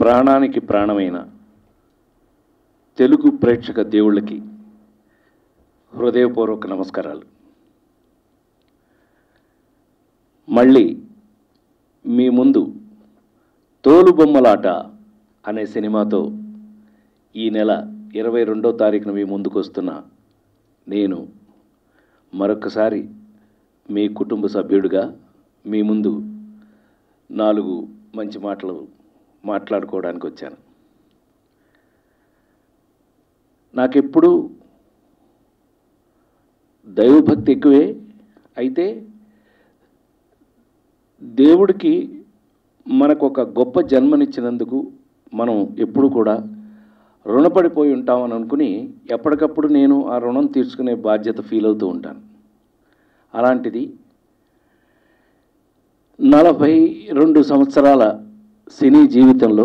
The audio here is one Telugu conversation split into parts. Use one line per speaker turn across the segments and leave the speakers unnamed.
ప్రాణానికి ప్రాణమైన తెలుగు ప్రేక్షక దేవుళ్ళకి హృదయపూర్వక నమస్కారాలు మళ్ళీ మీ ముందు తోలుబొమ్మలాట అనే సినిమాతో ఈ నెల ఇరవై రెండో తారీఖున మీ ముందుకు వస్తున్న నేను మరొకసారి మీ కుటుంబ సభ్యుడిగా మీ ముందు నాలుగు మంచి మాటలు మాట్లాడుకోవడానికి వచ్చాను నాకెప్పుడు దైవభక్తి ఎక్కువే అయితే దేవుడికి మనకు ఒక గొప్ప జన్మనిచ్చినందుకు మనం ఎప్పుడు కూడా రుణపడిపోయి ఉంటామని అనుకుని ఎప్పటికప్పుడు నేను ఆ రుణం తీర్చుకునే బాధ్యత ఫీల్ అవుతూ ఉంటాను అలాంటిది నలభై రెండు సంవత్సరాల సినీ జీవితంలో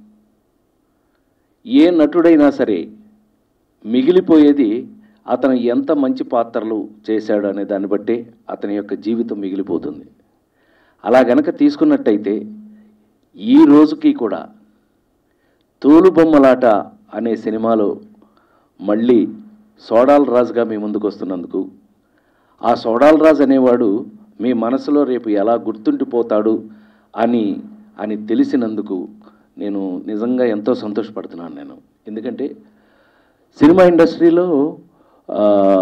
ఏ నటుడైనా సరే మిగిలిపోయేది అతను ఎంత మంచి పాత్రలు చేశాడు అనే దాన్ని బట్టే అతని యొక్క జీవితం మిగిలిపోతుంది అలా గనక తీసుకున్నట్టయితే ఈ రోజుకి కూడా తోలుబొమ్మలాట అనే సినిమాలో మళ్ళీ సోడాల్ రాజుగా మీ ముందుకు వస్తున్నందుకు ఆ సోడాల్ రాజు అనేవాడు మీ మనసులో రేపు ఎలా గుర్తుండిపోతాడు అని అని తెలిసినందుకు నేను నిజంగా ఎంతో సంతోషపడుతున్నాను నేను ఎందుకంటే సినిమా ఇండస్ట్రీలో ఆ,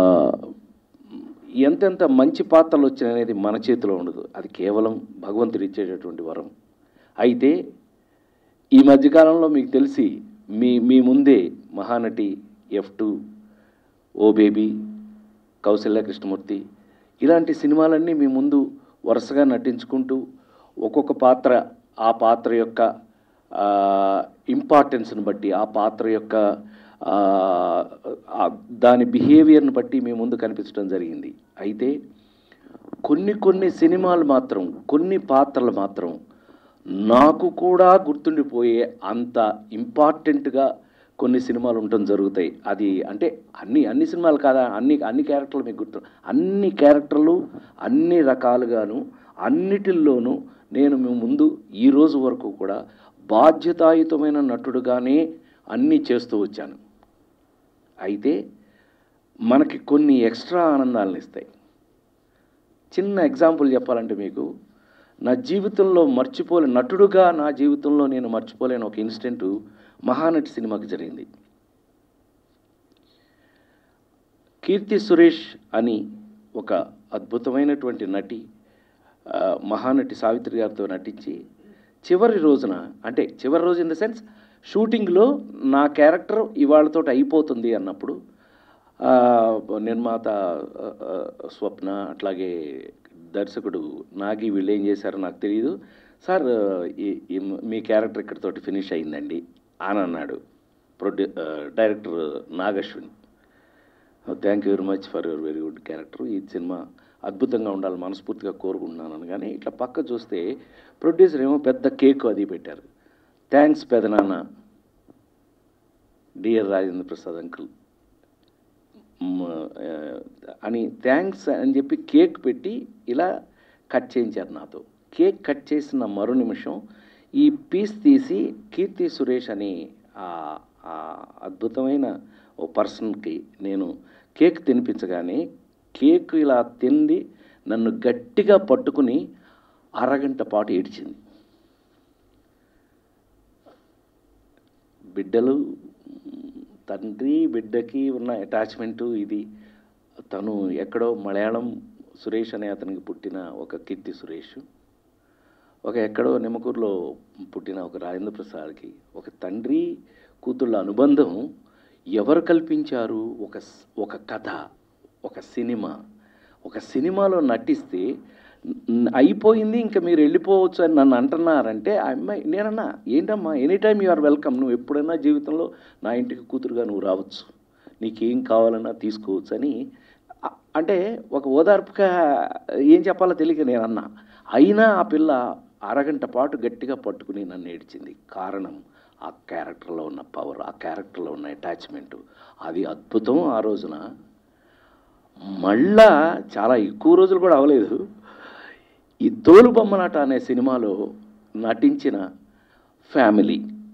ఎంతెంత మంచి పాత్రలు వచ్చినాయనేది మన చేతిలో ఉండదు అది కేవలం భగవంతుడు ఇచ్చేటటువంటి వరం అయితే ఈ మధ్యకాలంలో మీకు తెలిసి మీ మీ ముందే Mahanati F two oh baby Kousalya Krishnamurthy ఇలాంటి సినిమాలన్నీ మీ ముందు వరుసగా నటించుకుంటూ ఒక్కొక్క పాత్ర ఆ పాత్ర యొక్క ఇంపార్టెన్స్ని బట్టి ఆ పాత్ర యొక్క ఆ, ఆ, దాని బిహేవియర్ని బట్టి మీ ముందు కనిపించడం జరిగింది అయితే కొన్ని కొన్ని సినిమాలు మాత్రం కొన్ని పాత్రలు మాత్రం నాకు కూడా గుర్తుండిపోయే అంత ఇంపార్టెంట్గా కొన్ని సినిమాలు ఉండటం జరుగుతాయి అది అంటే అన్ని అన్ని సినిమాలు కాదా అన్ని అన్ని క్యారెక్టర్లు మీకు గుర్తు అన్ని క్యారెక్టర్లు అన్ని రకాలుగాను అన్నిటిల్లోనూ నేను మీ ముందు ఈ రోజు వరకు కూడా బాధ్యతాయుతమైన నటుడుగానే అన్నీ చేస్తూ వచ్చాను అయితే మనకి కొన్ని ఎక్స్ట్రా ఆనందాలను ఇస్తాయి చిన్న ఎగ్జాంపుల్ చెప్పాలంటే మీకు నా జీవితంలో మర్చిపోలే నటుడుగా నా జీవితంలో నేను మర్చిపోలేని ఒక ఇన్సిడెంట్ మహానటి సినిమాకి జరిగింది కీర్తి సురేష్ అని ఒక అద్భుతమైనటువంటి నటి ఆ, మహానటి సావిత్రి గారితో నటించి చివరి రోజున అంటే చివరి రోజు ఇన్ ద సెన్స్ షూటింగ్లో నా క్యారెక్టర్ ఇవాళతో అయిపోతుంది అన్నప్పుడు ఆ, నిర్మాత ఆ, ఆ, స్వప్న అట్లాగే దర్శకుడు నాగి వీళ్ళు ఏం చేశారో నాకు తెలియదు సార్ ఈ- ఈ మీ క్యారెక్టర్ ఇక్కడితోటి ఫినిష్ అయిందండి అని అన్నాడు ప్రొడ్యూ ఆ, director Nag Ashwin thank you very much for your very good character ఈ సినిమా అద్భుతంగా ఉండాలి మనస్ఫూర్తిగా కోరుకుంటున్నాను కానీ ఇట్లా పక్క చూస్తే ప్రొడ్యూసర్ ఏమో పెద్ద కేక్ అది పెట్టారు థ్యాంక్స్ పెదనాన్న డియర్ రాజేంద్ర ప్రసాద్ అంకుల్ మ్, ఆ, అని థ్యాంక్స్ అని చెప్పి కేక్ పెట్టి ఇలా కట్ చేయించారు నాతో కేక్ కట్ చేసిన మరో నిమిషం ఈ పీస్ తీసి కీర్తి సురేష్ అని ఆ ఆ అద్భుతమైన ఓ పర్సన్కి నేను కేక్ తినిపించగానే కేక్ ఇలా తింది నన్ను గట్టిగా పట్టుకుని అరగంట పాటు ఏడ్చింది బిడ్డలు తండ్రి బిడ్డకి ఉన్న అటాచ్మెంటు ఇది తను ఎక్కడో మలయాళం సురేష్ అనే అతనికి పుట్టిన ఒక కీర్తి సురేష్ ఒక ఎక్కడో నిమ్మకూరులో పుట్టిన ఒక రాజేంద్ర ప్రసాద్కి ఒక తండ్రి కూతుళ్ళ అనుబంధం ఎవరు కల్పించారు ఒక స్- ఒక కథ ఒక సినిమా ఒక సినిమాలో నటిస్తే న- అయిపోయింది ఇంకా మీరు వెళ్ళిపోవచ్చు అని నన్ను అంటున్నారంటే ఆ అమ్మాయి నేనన్నా ఏంటమ్మా any time you are welcome నువ్వు ఎప్పుడైనా జీవితంలో నా ఇంటికి కూతురుగా నువ్వు రావచ్చు నీకేం కావాలన్నా తీసుకోవచ్చు అని అ- అంటే ఒక ఓదార్పుగా ఏం చెప్పాలో తెలియక నేను అన్నా అయినా ఆ పిల్ల అరగంట పాటు గట్టిగా పట్టుకుని నన్ను ఏడ్చింది కారణం ఆ క్యారెక్టర్లో ఉన్న పవర్ ఆ క్యారెక్టర్లో ఉన్న అటాచ్మెంటు అది అద్భుతం ఆ రోజున మళ్ళా చాలా ఎక్కువ రోజులు కూడా అవ్వలేదు ఈ తోలుబొమ్మలాట అనే సినిమాలో నటించిన ఫ్యామిలీ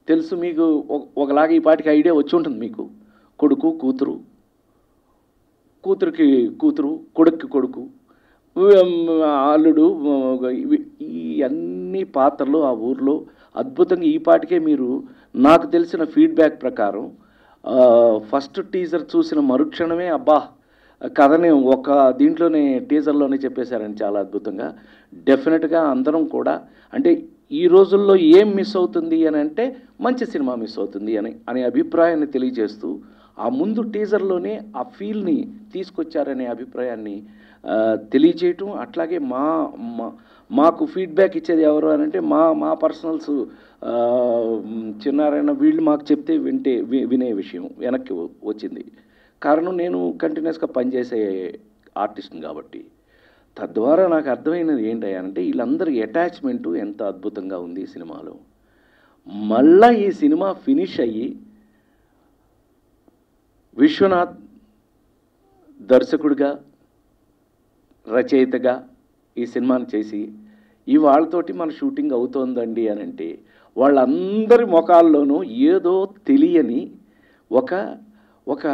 తెలుసు మీకు ఒక- ఒకలాగా ఈ పాటికి ఐడియా వచ్చి ఉంటుంది మీకు కొడుకు కూతురు కూతురికి కూతురు కొడుక్కి కొడుకు ఉమ్, అల్లుడు ఉమ్, ఇవి- ఈ అన్ని పాత్రలు ఆ ఊర్లో అద్భుతంగా ఈ పాటికే మీరు నాకు తెలిసిన ఫీడ్బ్యాక్ ప్రకారం ఆ, ఫస్ట్ టీజర్ చూసిన మరుక్షణమే అబ్బా కథని ఒక దీంట్లోనే టీజర్లోనే చెప్పేశారని చాలా అద్భుతంగా డెఫినెట్గా అందరం కూడా అంటే ఈ రోజుల్లో ఏం మిస్ అవుతుంది అని అంటే మంచి సినిమా మిస్ అవుతుంది అని అనే అభిప్రాయాన్ని తెలియజేస్తూ ఆ ముందు టీజర్లోనే ఆ ఫీల్ని తీసుకొచ్చారనే అభిప్రాయాన్ని ఆ, తెలియజేయటం అట్లాగే మా మా- మాకు ఫీడ్బ్యాక్ ఇచ్చేది ఎవరు అని అంటే మా మా పర్సనల్స్ చిన్నారాయణ వీళ్ళు మాకు చెప్తే వింటే వి- వినే విషయం వెనక్కి వ- వచ్చింది కారణం నేను కంటిన్యూస్గా పనిచేసే ఆర్టిస్ట్ని కాబట్టి తద్వారా నాకు అర్థమైనది ఏంటంటే వీళ్ళందరి అటాచ్మెంటు ఎంత అద్భుతంగా ఉంది ఈ సినిమాలో మళ్ళా ఈ సినిమా ఫినిష్ అయ్యి విశ్వనాథ్ దర్శకుడిగా రచయితగా ఈ సినిమాని చేసి ఈ వాళ్ళతోటి మన షూటింగ్ అవుతోందండి అని అంటే వాళ్ళందరి ముఖాల్లోనూ ఏదో తెలియని ఒక ఒక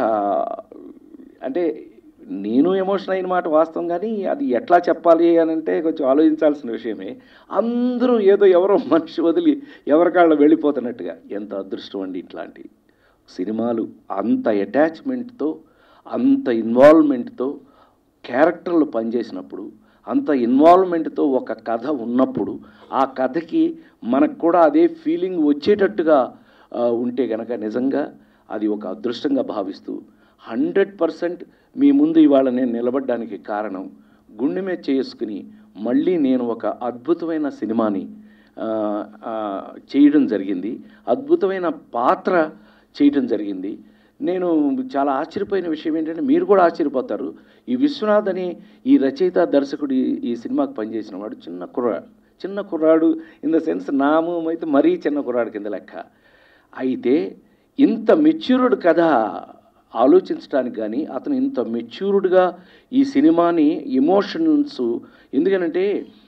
అంటే నేను ఎమోషన్ అయిన మాట వాస్తవం కానీ అది ఎట్లా చెప్పాలి అని అంటే కొంచెం ఆలోచించాల్సిన విషయమే అందరూ ఏదో ఎవరో మనిషి వదిలి ఎవరికాళ్ళు వెళ్ళిపోతున్నట్టుగా ఎంత అదృష్టం అండి ఇట్లాంటి సినిమాలు అంత అటాచ్మెంట్తో అంత ఇన్వాల్వ్మెంట్తో క్యారెక్టర్లు పనిచేసినప్పుడు అంత ఇన్వాల్వ్మెంట్తో ఒక కథ ఉన్నప్పుడు ఆ కథకి మనకు కూడా అదే ఫీలింగ్ వచ్చేటట్టుగా ఆ, ఉంటే గనక నిజంగా అది ఒక అదృష్టంగా భావిస్తూ హండ్రెడ్ పర్సెంట్ మీ ముందు ఇవాళ నేను నిలబడడానికి కారణం గుండె మీద చేసుకుని మళ్ళీ నేను ఒక అద్భుతమైన సినిమాని ఆ, ఆ, చేయడం జరిగింది అద్భుతమైన పాత్ర చేయడం జరిగింది నేను చాలా ఆశ్చర్యపోయిన విషయం ఏంటంటే మీరు కూడా ఆశ్చర్యపోతారు ఈ విశ్వనాథ్ అని ఈ రచయిత దర్శకుడు ఈ- ఈ సినిమాకి పనిచేసిన వాడు చిన్న కుర్రాడు చిన్న కుర్రాడు ఇన్ ద సెన్స్ నాము అయితే మరీ చిన్న కుర్రాడు కింద లెక్క అయితే ఇంత మెచ్యూర్డ్ కథ ఆలోచించడానికి కానీ అతను ఇంత మెచ్యూర్డ్గా ఈ సినిమాని ఎమోషన్స్ ఎందుకనంటే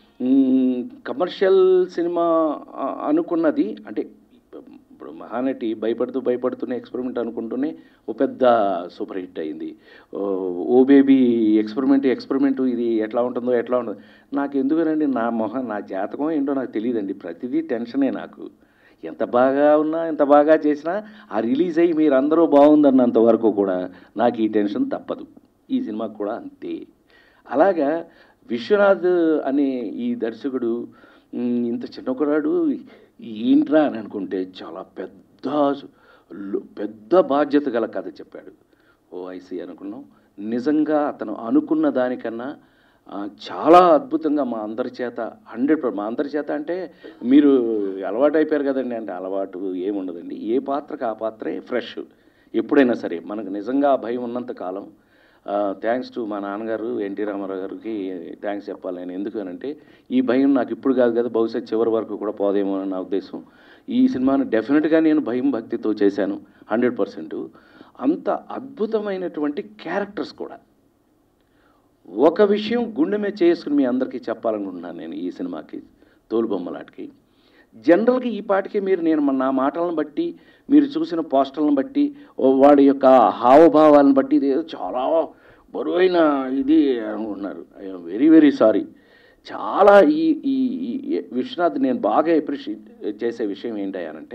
కమర్షియల్ సినిమా ఆ, అనుకున్నది అంటే ఇప్పుడు మహానటి భయపడుతూ భయపడుతూనే ఎక్స్పెరిమెంట్ అనుకుంటూనే ఓ పెద్ద సూపర్ హిట్ అయింది oh, oh baby experiment experiment ఇది ఎట్లా ఉంటుందో ఎట్లా ఉంటుందో నాకు ఎందుకనండి నా మొహం నా జాతకం ఏంటో నాకు తెలియదండి ప్రతిదీ టెన్షనే నాకు ఎంత బాగా ఉన్నా ఎంత బాగా చేసినా ఆ రిలీజ్ అయ్యి మీరు అందరూ బాగుందన్నంత వరకు కూడా నాకు ఈ టెన్షన్ తప్పదు ఈ సినిమాకు కూడా అంతే అలాగా విశ్వనాథ్ అనే ఈ దర్శకుడు మ్, ఇంత చిన్న కుర్రాడు ఏంట్రా అని అనుకుంటే చాలా పెద్ద లు- పెద్ద బాధ్యత గల కథ చెప్పాడు ఓ ఐసీ అనుకున్నాం నిజంగా అతను అనుకున్న దానికన్నా ఆ, చాలా అద్భుతంగా మా అందరి చేత హండ్రెడ్ మా అందరి చేత అంటే మీరు అలవాటు అయిపోయారు కదండి అంటే అలవాటు ఏముండదండి ఏ పాత్రకు ఆ పాత్రే ఫ్రెష్ ఎప్పుడైనా సరే మనకు నిజంగా ఆ భయం ఉన్నంత కాలం థ్యాంక్స్ టు మా నాన్నగారు ఎన్టీ రామారావు గారికి థ్యాంక్స్ చెప్పాలి నేను ఎందుకు అంటే ఈ భయం నాకు ఇప్పుడు కాదు కదా బహుశా చివరి వరకు కూడా పోదేమో అని నా ఉద్దేశం ఈ సినిమాను డెఫినెట్గా నేను భయం భక్తితో చేశాను హండ్రెడ్ పర్సెంట్ అంత అద్భుతమైనటువంటి క్యారెక్టర్స్ కూడా ఒక విషయం గుండె మీద చేసుకుని మీ అందరికీ చెప్పాలనుకుంటున్నాను నేను ఈ సినిమాకి తోలుబొమ్మలాటికి జనరల్గా ఈ పాటికి మీరు నేను మన- నా మాటలను బట్టి మీరు చూసిన పోస్టర్లను బట్టి ఓ వాడి యొక్క హావభావాలను బట్టి ఇది ఏదో చాలా బరువైన ఇది అనుకుంటున్నారు ఐఎమ్ వెరీ వెరీ సారీ చాలా ఈ ఈ ఈ విశ్వనాథ్ నేను బాగా అప్రిషియేట్ చేసే విషయం ఏంటంటే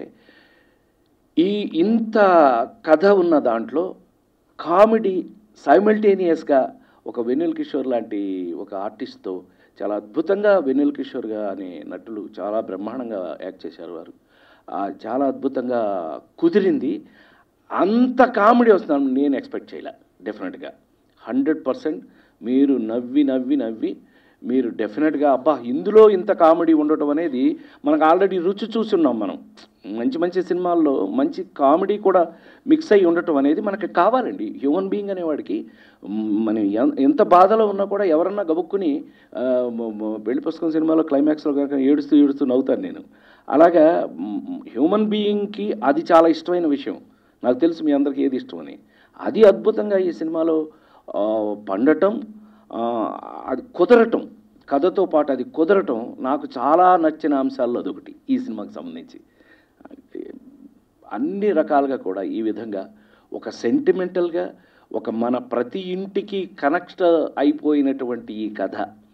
ఈ ఇంత కథ ఉన్న దాంట్లో కామెడీ సైమల్టేనియస్గా ఒక వెన్నెల్ కిషోర్ లాంటి ఒక ఆర్టిస్ట్తో చాలా అద్భుతంగా వెన్నెల్ కిషోర్గా అనే నటులు చాలా బ్రహ్మాండంగా యాక్ట్ చేశారు వారు ఆ, చాలా అద్భుతంగా కుదిరింది అంత కామెడీ వస్తుందని నేను ఎక్స్పెక్ట్ చేయలే డెఫినెట్గా హండ్రెడ్ పర్సెంట్ మీరు నవ్వి నవ్వి నవ్వి మీరు డెఫినెట్గా అబ్బా ఇందులో ఇంత కామెడీ ఉండటం అనేది మనకు ఆల్రెడీ రుచి చూస్తున్నాం మనం మంచి మంచి సినిమాల్లో మంచి కామెడీ కూడా మిక్స్ అయ్యి ఉండటం అనేది మనకి కావాలండి హ్యూమన్ బీయింగ్ అనేవాడికి మ్, మనం ఎన్- ఎంత బాధలో ఉన్నా కూడా ఎవరన్నా గబుక్కుని ఆ, మ- మ- పెళ్లి పుస్తకం సినిమాలో క్లైమాక్స్లో కనుక ఏడుస్తూ ఏడుస్తూ నవ్వుతాను నేను అలాగా హ్యూమన్ బీయింగ్కి అది చాలా ఇష్టమైన విషయం నాకు తెలుసు మీ అందరికీ ఏది ఇష్టమని అది అద్భుతంగా ఈ సినిమాలో ఆ, పండటం ఆ, అది కుదరటం కథతో పాటు అది కుదరటం నాకు చాలా నచ్చిన అంశాల్లో అదొకటి ఈ సినిమాకి సంబంధించి అన్ని రకాలుగా కూడా ఈ విధంగా ఒక సెంటిమెంటల్గా ఒక మన ప్రతి ఇంటికి కనెక్ట్ అయిపోయినటువంటి ఈ కథ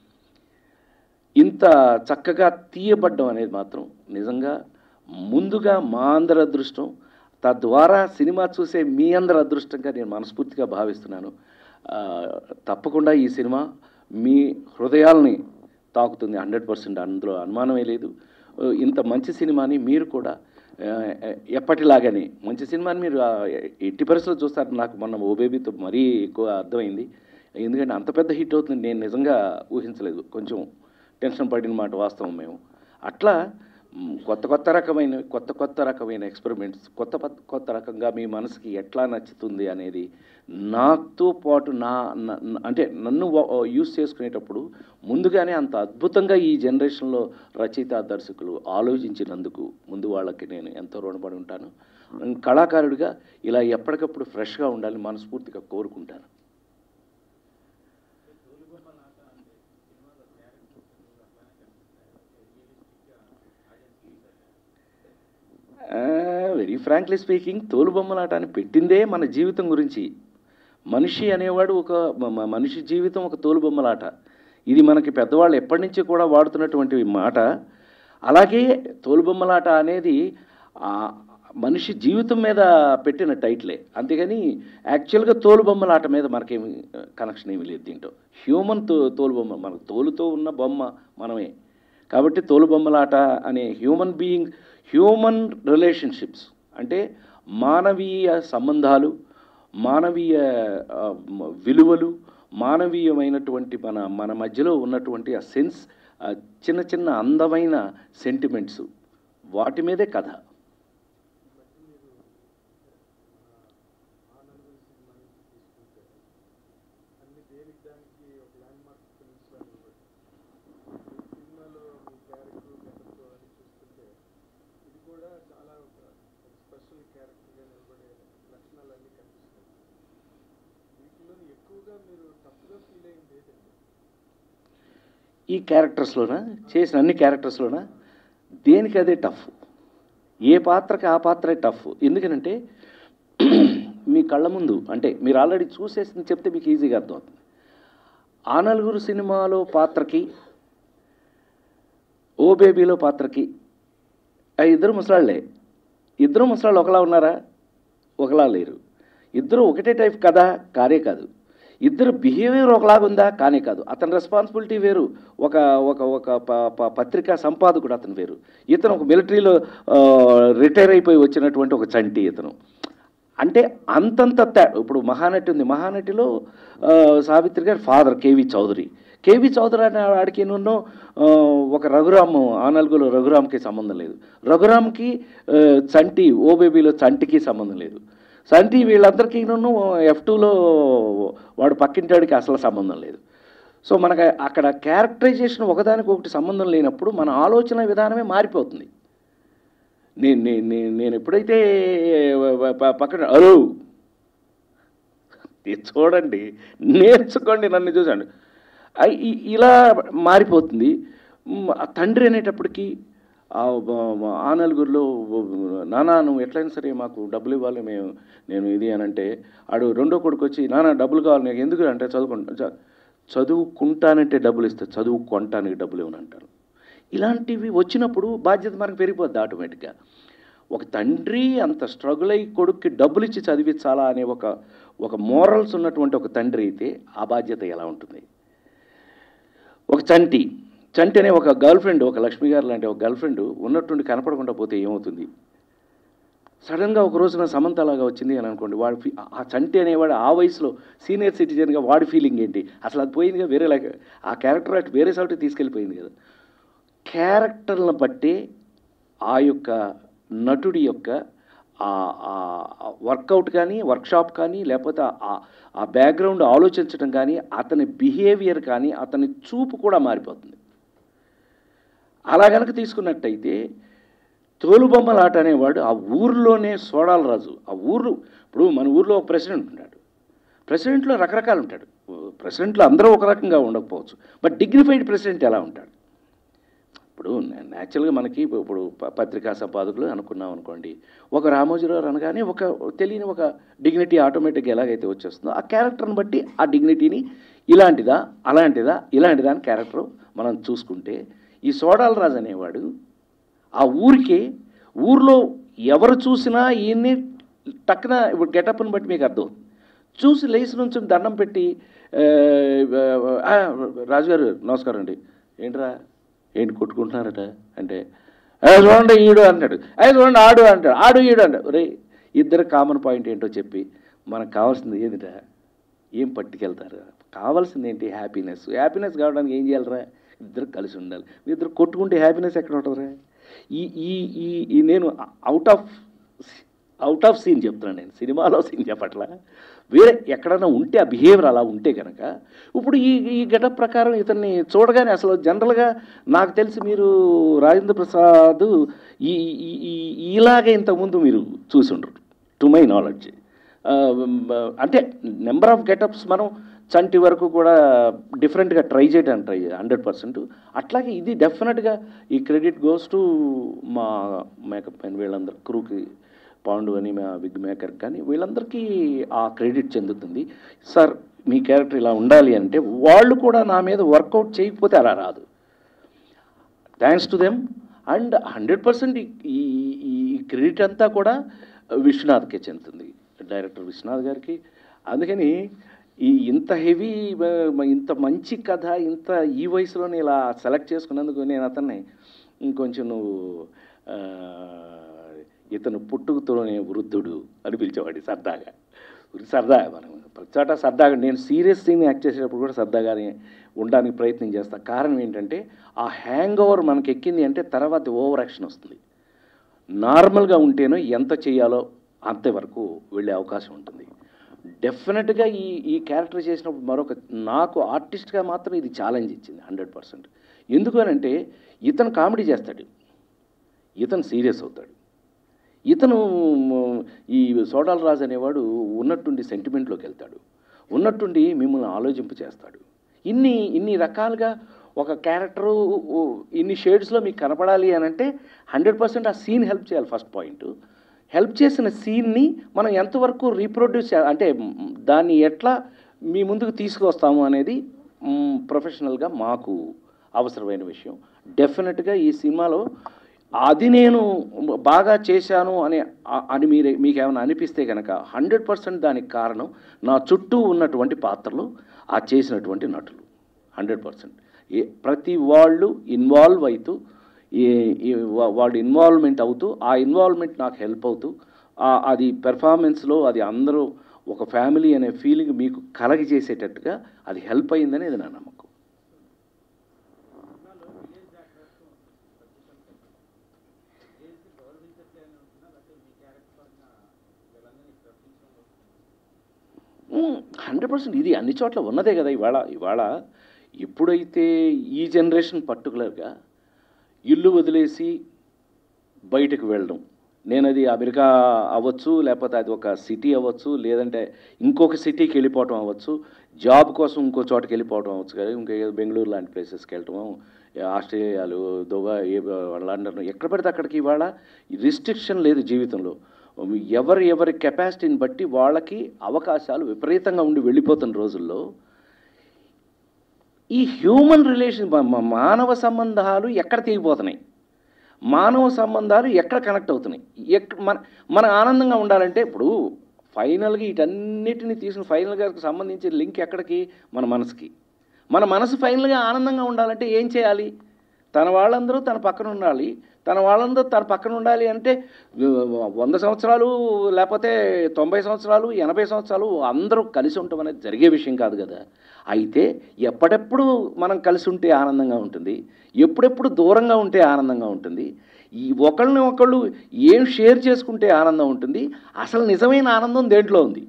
ఇంత చక్కగా తీయబడ్డం అనేది మాత్రం నిజంగా ముందుగా మా అందరి అదృష్టం తద్వారా సినిమా చూసే మీ అందరి అదృష్టంగా నేను మనస్ఫూర్తిగా భావిస్తున్నాను ఆ, తప్పకుండా ఈ సినిమా మీ హృదయాల్ని తాకుతుంది హండ్రెడ్ పర్సెంట్ అందులో అనుమానమే లేదు ఆ, ఇంత మంచి సినిమాని మీరు కూడా ఆ, ఎప్పటిలాగానే మంచి సినిమాని మీరు ఆ, ఎట్టి పరిస్థితుల్లో చూస్తారు నాకు మొన్న ఓ బేబీతో మరీ ఎక్కువ అర్థమైంది ఎందుకంటే అంత పెద్ద హిట్ అవుతుంది నేను నిజంగా ఊహించలేదు కొంచెం టెన్షన్ పడిన మాట వాస్తవం మేము అట్లా మ్, కొత్త కొత్త రకమైన కొత్త కొత్త రకమైన ఎక్స్పెరిమెంట్స్ కొత్త పత్- కొత్త రకంగా మీ మనసుకి ఎట్లా నచ్చుతుంది అనేది నాతో పాటు నా నా- నా- అంటే నన్ను యూస్ చేసుకునేటప్పుడు ముందుగానే అంత అద్భుతంగా ఈ జనరేషన్లో రచయిత దర్శకులు ఆలోచించినందుకు ముందు వాళ్ళకి నేను ఎంతో రుణపడి ఉంటాను కళాకారుడిగా ఇలా ఎప్పటికప్పుడు ఫ్రెష్గా ఉండాలని మనస్ఫూర్తిగా కోరుకుంటాను వెరీ ఫ్రాంక్లీ స్పీకింగ్ తోలుబొమ్మలాట అని పెట్టిందే మన జీవితం గురించి మనిషి అనేవాడు ఒక మ- మ- మనిషి జీవితం ఒక తోలుబొమ్మలాట ఇది మనకి పెద్దవాళ్ళు ఎప్పటి నుంచి కూడా వాడుతున్నటువంటి మాట అలాగే తోలుబొమ్మలాట అనేది ఆ మనిషి జీవితం మీద పెట్టిన టైటిలే అంతేగాని యాక్చువల్గా తోలుబొమ్మలాట మీద మనకేమి కనెక్షన్ ఏమీ లేదు దీంట్లో హ్యూమన్ తో తోలుబొమ్మ మనకు తోలుతో ఉన్న బొమ్మ మనమే కాబట్టి తోలుబొమ్మలాట అనే హ్యూమన్ బీయింగ్ హ్యూమన్ రిలేషన్షిప్స్ అంటే మానవీయ సంబంధాలు మానవీయ ఆ, మ- విలువలు మానవీయమైనటువంటి మన మన మధ్యలో ఉన్నటువంటి ఆ సెన్స్ ఆ చిన్న చిన్న అందమైన సెంటిమెంట్స్ వాటి మీదే కథ
అన్ని దేనికి దానికి ఒక ల్యాండ్ మార్క్ ఫిల్మ్స్ లా నిలబడి ఈ సినిమాలో మీ క్యారెక్టర్ గతంతో అని చూస్తుంటే ఇది కూడా చాలా ఒక స్పెషల్ క్యారెక్టర్గా నిలబడే లక్షణాలన్నీ కనిపిస్తున్నాయి వీటిలో ఎక్కువగా మీరు టఫ్గా ఫీల్ అయింది ఏదండి
ఈ క్యారెక్టర్స్లోనా చేసిన అన్ని క్యారెక్టర్స్లోనా దేనికి అదే టఫ్ ఏ పాత్రకి ఆ పాత్రే టఫ్ ఎందుకనంటే మీ కళ్ళ ముందు అంటే మీరు ఆల్రెడీ చూసేసింది చెప్తే మీకు ఈజీగా అర్థమవుతుంది ఆ నలుగురు సినిమాలో పాత్రకి ఓ బేబీలో పాత్రకి ఆ ఇద్దరు ముసలాళ్ళే ఇద్దరు ముసలాళ్ళు ఒకలా ఉన్నారా ఒకలా లేరు ఇద్దరు ఒకటే టైప్ కదా కానే కాదు ఇద్దరు బిహేవియర్ ఒకలాగా ఉందా కానే కాదు అతని రెస్పాన్సిబిలిటీ వేరు ఒక ఒక ఒక ప- ప- పత్రికా సంపాదకుడు అతను వేరు ఇతను ఒక మిలిటరీలో రిటైర్ అయిపోయి వచ్చినటువంటి ఒక చంటి ఇతను అంటే అంతంత తే ఇప్పుడు మహానటి ఉంది మహానటిలో ఆ, సావిత్రి గారి father K V Chaudhary K V Chaudhary అనే వాడికి ఎన్నో ఒక రఘురామ్ ఆ నలుగులో రఘురామ్కి సంబంధం లేదు రఘురామ్కి ఆ, చంటి ఓ బేబీలో చంటికి సంబంధం లేదు చంటి వీళ్ళందరికీ ఎఫ్ టూలో వాడు పక్కింటాడికి అసలు సంబంధం లేదు సో మనకు అక్కడ క్యారెక్టరైజేషన్ ఒకదానికి ఒకటి సంబంధం లేనప్పుడు మన ఆలోచన విధానమే మారిపోతుంది నేను నేను నేను నేను ఎప్పుడైతే ప- ప- పక్కన అరు ఇది చూడండి నేర్చుకోండి నన్ను చూసండి ఐ- ఇ- ఇలా మారిపోతుంది మ్, ఆ తండ్రి అనేటప్పటికీ ఆ బ- ఆ నలుగురిలో నానా నువ్వు ఎట్లయినా సరే మాకు డబ్బులు ఇవ్వాలి మేము నేను ఇది అని అంటే ఆడు రెండో కొడుకు వచ్చి నానా డబ్బులు కావాలి నీకు ఎందుకు అంటే చదువుకుంటా చ- చదువుకుంటానంటే డబ్బులు ఇస్తా చదువుకుంటానికి డబ్బులు ఇవ్వను అంటాను ఇలాంటివి వచ్చినప్పుడు బాధ్యత మనకు పెరిగిపోద్ది ఆటోమేటిక్గా ఒక తండ్రి అంత స్ట్రగుల్ అయ్యి కొడుక్కి డబ్బులు ఇచ్చి చదివించాలా అనే ఒక ఒక మోరల్స్ ఉన్నటువంటి ఒక తండ్రి అయితే ఆ బాధ్యత ఎలా ఉంటుంది ఒక చంటి చంటి అనే ఒక గర్ల్ ఫ్రెండ్ ఒక లక్ష్మి గారు లాంటి ఒక గర్ల్ ఫ్రెండ్ ఉన్నట్టుండి కనపడకుండా పోతే ఏమవుతుంది సడన్గా ఒక రోజున సమంత లాగా వచ్చింది అని అనుకోండి వాడు ఫీ- ఆ చంటి అనేవాడు ఆ వయసులో సీనియర్ సిటిజన్గా వాడి ఫీలింగ్ ఏంటి అసలు అది పోయిందిగా వేరే లాగా ఆ క్యారెక్టర్ అటు వేరే సౌటి తీసుకెళ్ళిపోయింది కదా క్యారెక్టర్లను బట్టి ఆ యొక్క నటుడి యొక్క వర్కౌట్ కానీ వర్క్షాప్ కానీ లేకపోతే ఆ- ఆ బ్యాక్గ్రౌండ్ ఆలోచించడం కానీ అతని బిహేవియర్ కానీ అతని చూపు కూడా మారిపోతుంది అలా గనక తీసుకున్నట్టయితే తోలుబొమ్మలాట అనేవాడు ఆ ఊర్లోనే సోడాల రాజు ఆ ఊర్లో ఇప్పుడు మన ఊర్లో ఒక ప్రెసిడెంట్ ఉంటాడు ప్రెసిడెంట్లో రకరకాలు ఉంటాడు ప్రెసిడెంట్లో అందరూ ఒక రకంగా ఉండకపోవచ్చు బట్ డిగ్నిఫైడ్ ప్రెసిడెంట్ ఎలా ఉంటాడు ఇప్పుడు న్యాచురల్గా మనకి ఇప్పుడు ప- పత్రికా సంపాదకులు అనుకున్నాం అనుకోండి ఒక రామోజీరావు అనగానే ఒక తెలియని ఒక డిగ్నిటీ ఆటోమేటిక్గా ఎలాగైతే వచ్చేస్తుందో ఆ క్యారెక్టర్ని బట్టి ఆ డిగ్నిటీని ఇలాంటిదా అలాంటిదా ఇలాంటిదా అని క్యారెక్టర్ మనం చూసుకుంటే ఈ సోడాల రాజు అనేవాడు ఆ ఊరికే ఊర్లో ఎవరు చూసినా ఈయన్ని టక్కున ఇప్పుడు గెటప్ని బట్టి మీకు అర్థం చూసి లేచి నుంచి దండం పెట్టి ఆ, ఆ, రాజుగారు నమస్కారం అండి ఏంట్రా ఏంటి కొట్టుకుంటున్నారట అంటే "ఏ, చూడండి ఈడు అంటాడు అదే చూడండి ఆడు అంటాడు ఆడు ఈడు అంటాడు రే ఇద్దరు కామన్ పాయింట్ ఏంటో చెప్పి మనకు కావాల్సింది ఏదిట ఏం పట్టుకెళ్తారు కావాల్సింది ఏంటి హ్యాపీనెస్ హ్యాపీనెస్ కావడానికి ఏం చేయాలరా ఇద్దరు కలిసి ఉండాలి మీ ఇద్దరు కొట్టుకుంటే హ్యాపీనెస్ ఎక్కడ ఉంటుందిరా ఈ ఈ ఈ ఈ నేను out of out of scene చెప్తున్నాను నేను సినిమాలో సీన్ చెప్పట్లా వేరే ఎక్కడైనా ఉంటే ఆ బిహేవియర్ అలా ఉంటే కనుక ఇప్పుడు ఈ ఈ గెటప్ ప్రకారం ఇతన్ని చూడగానే అసలు జనరల్గా నాకు తెలిసి మీరు రాజేంద్ర ప్రసాద్ ఈ ఈ- ఈ- ఇలాగే ఇంతకుముందు మీరు చూసి ఉండరు టు మై నాలెడ్జ్ అంటే నెంబర్ ఆఫ్ గెటప్స్ మనం చంటి వరకు కూడా డిఫరెంట్గా ట్రై చేయడానికి ట్రై హండ్రెడ్ పర్సెంట్ అట్లాగే ఇది డెఫినెట్గా ఈ క్రెడిట్ గోస్ టు మా మేకప్ మ్యాన్ వీళ్ళందరూ క్రూకి పాండు అని మా విగ్ మేకర్ కానీ వీళ్ళందరికీ ఆ క్రెడిట్ చెందుతుంది సార్ మీ క్యారెక్టర్ ఇలా ఉండాలి అంటే వాళ్ళు కూడా నా మీద వర్కౌట్ చేయకపోతే అలా రాదు thanks to them and hundred percent ఈ ఈ క్రెడిట్ అంతా కూడా విశ్వనాథ్కే చెందుతుంది డైరెక్టర్ విశ్వనాథ్ గారికి అందుకని ఈ ఇంత హెవీ ఇంత మంచి కథ ఇంత ఈ వయసులోనే ఇలా సెలెక్ట్ చేసుకున్నందుకు నేను అతన్ని ఇంకొంచెం నువ్వు ఆ, ఇతను పుట్టుకతోనే వృద్ధుడు అని పిలిచేవాడి సరదాగా సరదా మనం ప్రతి చోట సరదాగా నేను సీరియస్ సీన్ యాక్ట్ చేసేటప్పుడు కూడా సరదాగానే ఉండడానికి ప్రయత్నం చేస్తాను కారణం ఏంటంటే ఆ హ్యాంగ్ ఓవర్ మనకి ఎక్కింది అంటే తర్వాత ఓవర్ యాక్షన్ వస్తుంది నార్మల్గా ఉంటేనో ఎంత చేయాలో అంతవరకు వెళ్ళే అవకాశం ఉంటుంది డెఫినెట్గా ఈ ఈ క్యారెక్టర్ చేసినప్పుడు మరొక నాకు ఆర్టిస్ట్గా మాత్రం ఇది ఛాలెంజ్ ఇచ్చింది హండ్రెడ్ పర్సెంట్ ఎందుకు అని అంటే ఇతను కామెడీ చేస్తాడు ఇతను సీరియస్ అవుతాడు ఇతను మ్, ఈ సోడాల రాజు అనేవాడు ఉన్నట్టుండి సెంటిమెంట్లోకి వెళ్తాడు ఉన్నట్టుండి మిమ్మల్ని ఆలోచింపు చేస్తాడు ఇన్ని ఇన్ని రకాలుగా ఒక క్యారెక్టరు ఇన్ని షేడ్స్లో మీకు కనపడాలి అని అంటే హండ్రెడ్ పర్సెంట్ ఆ సీన్ హెల్ప్ చేయాలి ఫస్ట్ పాయింట్ హెల్ప్ చేసిన సీన్ని మనం ఎంతవరకు రీప్రొడ్యూస్ చే అంటే మ్, దాన్ని ఎట్లా మీ ముందుకు తీసుకువస్తాము అనేది ప్రొఫెషనల్గా మాకు అవసరమైన విషయం డెఫినెట్గా ఈ సినిమాలో అది నేను బాగా చేశాను అని ఆ- అని మీరు మీకు ఏమైనా అనిపిస్తే కనుక హండ్రెడ్ పర్సెంట్ దానికి కారణం నా చుట్టూ ఉన్నటువంటి పాత్రలు ఆ చేసినటువంటి నటులు హండ్రెడ్ పర్సెంట్ ఏ ప్రతి వాళ్ళు ఇన్వాల్వ్ అవుతూ ఈ- ఈ వా- వాళ్ళు ఇన్వాల్వ్మెంట్ అవుతూ ఆ ఇన్వాల్వ్మెంట్ నాకు హెల్ప్ అవుతూ ఆ- అది పెర్ఫార్మెన్స్లో అది అందరూ ఒక ఫ్యామిలీ అనే ఫీలింగ్ మీకు కలగి చేసేటట్టుగా అది హెల్ప్ అయిందనేది నా నమ్మకం హండ్రెడ్ పర్సెంట్ ఇది అన్ని చోట్ల ఉన్నదే కదా ఇవాళ ఇవాళ ఎప్పుడైతే ఈ జనరేషన్ పర్టికులర్గా ఇల్లు వదిలేసి బయటకు వెళ్ళడం నేను అది అమెరికా అవ్వచ్చు లేకపోతే అది ఒక సిటీ అవ్వచ్చు లేదంటే ఇంకొక సిటీకి వెళ్ళిపోవటం అవ్వచ్చు జాబ్ కోసం ఇంకో చోటకి వెళ్ళిపోవటం అవ్వచ్చు కదా ఇంకా ఏదో బెంగళూరు లాంటి ప్లేసెస్కి వెళ్ళటం ఆస్ట్రేలియాలు దుబాయ్ ఏ- లండన్ ఎక్కడ పడితే అక్కడికి ఇవాళ రిస్ట్రిక్షన్ లేదు జీవితంలో ఎవరి ఎవరి కెపాసిటీని బట్టి వాళ్ళకి అవకాశాలు విపరీతంగా ఉండి వెళ్ళిపోతున్న రోజుల్లో ఈ హ్యూమన్ రిలేషన్ మ- మ- మానవ సంబంధాలు ఎక్కడ తెగిపోతున్నాయి మానవ సంబంధాలు ఎక్కడ కనెక్ట్ అవుతున్నాయి ఎక్కడ మన మన ఆనందంగా ఉండాలంటే ఇప్పుడు ఫైనల్గా వీటన్నిటిని తీసుకుని ఫైనల్గా సంబంధించిన లింక్ ఎక్కడికి మన మనసుకి మన మనసు ఫైనల్గా ఆనందంగా ఉండాలంటే ఏం చేయాలి తన వాళ్ళందరూ తన పక్కన ఉండాలి తన వాళ్ళందరూ తన పక్కన ఉండాలి అంటే వ- వంద సంవత్సరాలు లేకపోతే తొంభై సంవత్సరాలు ఎనభై సంవత్సరాలు అందరూ కలిసి ఉండటం అనేది జరిగే విషయం కాదు కదా అయితే ఎప్పుడెప్పుడు మనం కలిసి ఉంటే ఆనందంగా ఉంటుంది ఎప్పుడెప్పుడు దూరంగా ఉంటే ఆనందంగా ఉంటుంది ఈ ఒకళ్ళని ఒకళ్ళు ఏం షేర్ చేసుకుంటే ఆనందం ఉంటుంది అసలు నిజమైన ఆనందం దేంట్లో ఉంది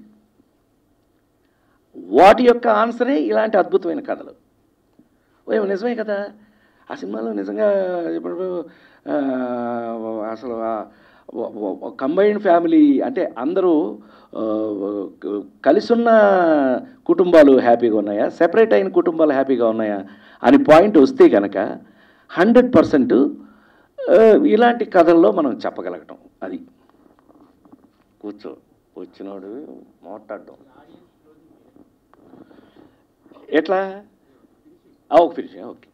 వాటి యొక్క ఆన్సరే ఇలాంటి అద్భుతమైన కథలు ఓ నిజమే కదా ఆ సినిమాలో నిజంగా ఇప్పుడు ఆ, అసలు కంబైన్డ్ ఫ్యామిలీ అంటే అందరూ ఆ, కలిసి ఉన్న కుటుంబాలు హ్యాపీగా ఉన్నాయా సెపరేట్ అయిన కుటుంబాలు హ్యాపీగా ఉన్నాయా అని పాయింట్ వస్తే కనుక హండ్రెడ్ పర్సెంట్ ఇలాంటి కథల్లో మనం చెప్పగలగటం అది కూర్చో వచ్చినోడు మాట్లాడడం ఎట్లా ఆ, ఒక ఫినిష్ ఓకే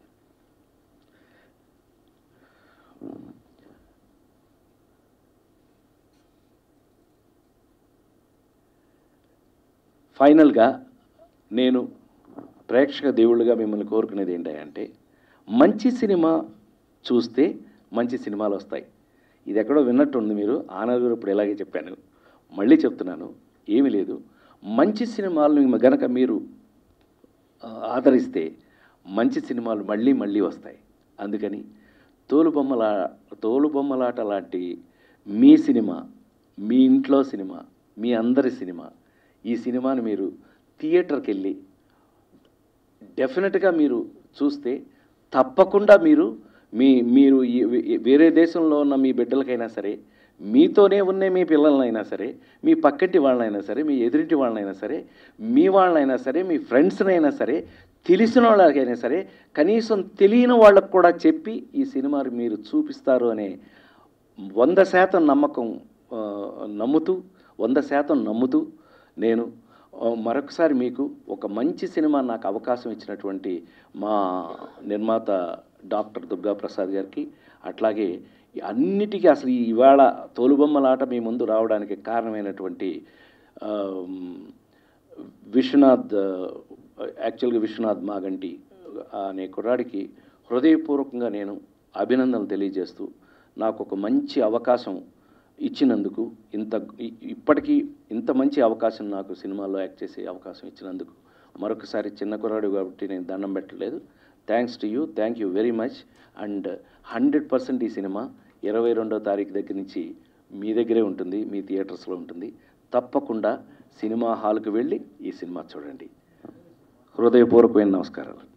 ఫైనల్గా నేను ప్రేక్షక దేవుళ్ళుగా మిమ్మల్ని కోరుకునేది ఏంటంటే మంచి సినిమా చూస్తే మంచి సినిమాలు వస్తాయి ఇది ఎక్కడో విన్నట్టుంది మీరు ఆనగూరు ఇప్పుడు ఇలాగే చెప్పాను మళ్ళీ చెప్తున్నాను ఏమీ లేదు మంచి సినిమాలను గనక మీరు ఆ, ఆదరిస్తే మంచి సినిమాలు మళ్ళీ మళ్ళీ వస్తాయి అందుకని తోలుబొమ్మల తోలుబొమ్మలాట లాంటి మీ సినిమా మీ ఇంట్లో సినిమా మీ అందరి సినిమా ఈ సినిమాని మీరు థియేటర్కి వెళ్ళి డెఫినెట్గా మీరు చూస్తే తప్పకుండా మీరు మీ మీరు ఈ- ఈ- వేరే దేశంలో ఉన్న మీ బిడ్డలకైనా సరే మీతోనే ఉన్న మీ పిల్లలనైనా సరే మీ పక్కింటి వాళ్ళనైనా సరే మీ ఎదురింటి వాళ్ళనైనా సరే మీ వాళ్ళనైనా సరే మీ ఫ్రెండ్స్నైనా సరే తెలిసిన వాళ్ళకైనా సరే కనీసం తెలియని వాళ్ళకు కూడా చెప్పి ఈ సినిమాని మీరు చూపిస్తారు అనే వంద శాతం నమ్మకం ఆ, నమ్ముతూ వంద శాతం నమ్ముతూ నేను ఆ, మరొకసారి మీకు ఒక మంచి సినిమా నాకు అవకాశం ఇచ్చినటువంటి మా నిర్మాత డాక్టర్ దుర్గా ప్రసాద్ గారికి అట్లాగే అన్నిటికీ అసలు ఈ ఇవాళ తోలుబొమ్మలాట మీ ముందు రావడానికి కారణమైనటువంటి ఆ, విశ్వనాథ్ యాక్చువల్గా విశ్వనాథ్ మాగంటి అనే కుర్రాడికి హృదయపూర్వకంగా నేను అభినందనలు తెలియజేస్తూ నాకు ఒక మంచి అవకాశం ఇచ్చినందుకు ఇంత ఇ- ఇప్పటికీ ఇంత మంచి అవకాశం నాకు సినిమాలో యాక్ట్ చేసే అవకాశం ఇచ్చినందుకు మరొకసారి చిన్న కుర్రాడు కాబట్టి నేను దండం పెట్టలేదు thanks to you thank you very much and hundred percent ఈ సినిమా ఇరవై రెండో తారీఖు దగ్గర నుంచి మీ దగ్గరే ఉంటుంది మీ థియేటర్స్లో ఉంటుంది తప్పకుండా సినిమా హాల్కి వెళ్ళి ఈ సినిమా చూడండి హృదయపూర్వకమైన నమస్కారాలు